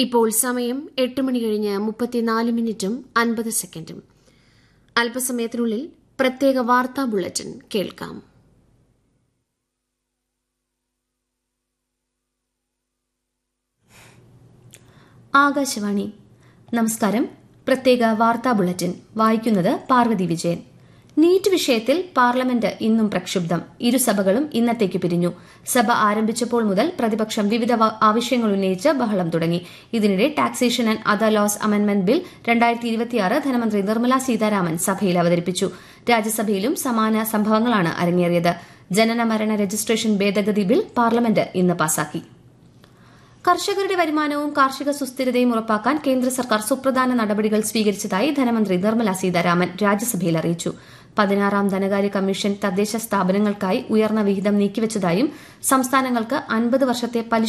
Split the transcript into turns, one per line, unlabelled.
ഇപ്പോൾ സമയം എട്ട് മണി കഴിഞ്ഞ് മുപ്പത്തിനാല് മിനിറ്റും അൻപത് സെക്കൻഡും അല്പസമയത്തിനുള്ളിൽ പ്രത്യേക വാർത്താ ബുള്ളറ്റിൻ കേൾക്കാം
ആകാശവാണി നമസ്കാരം പ്രത്യേക വാർത്താ ബുള്ളറ്റിൻ വായിക്കുന്നത് പാർവതി വിജയൻ നീറ്റ് വിഷയത്തിൽ പാർലമെന്റ് ഇന്നും പ്രക്ഷുബ്ധം ഇരുസഭകളും ഇന്നത്തേക്ക് പിരിഞ്ഞു സഭ ആരംഭിച്ചപ്പോൾ മുതൽ പ്രതിപക്ഷം വിവിധ ആവശ്യങ്ങൾ ഉന്നയിച്ച് ബഹളം തുടങ്ങി ഇതിനിടെ taxation and other laws amendment bill രണ്ടായിരത്തി ഇരുപത്തിയാറ് ധനമന്ത്രി നിർമ്മല സീതാരാമൻ സഭയിൽ അവതരിപ്പിച്ചു രാജ്യസഭയിലും സമാന സംഭവങ്ങളാണ് അരങ്ങേറിയത് ജനന മരണ രജിസ്ട്രേഷൻ ഭേദഗതി ബിൽ പാർലമെന്റ് ഇന്ന് പാസാക്കി കർഷകരുടെ വരുമാനവും കാർഷിക സുസ്ഥിരതയും ഉറപ്പാക്കാൻ കേന്ദ്ര സർക്കാർ സുപ്രധാന നടപടികൾ സ്വീകരിച്ചതായി ധനമന്ത്രി നിർമ്മല സീതാരാമൻ രാജ്യസഭയിൽ അറിയിച്ചു പതിനാറാം ധനകാര്യ കമ്മീഷൻ തദ്ദേശ സ്ഥാപനങ്ങൾക്കായി ഉയർന്ന വിഹിതം നീക്കിവച്ചതായും സംസ്ഥാനങ്ങൾക്ക് അൻപത് വർഷത്തെ പലിശ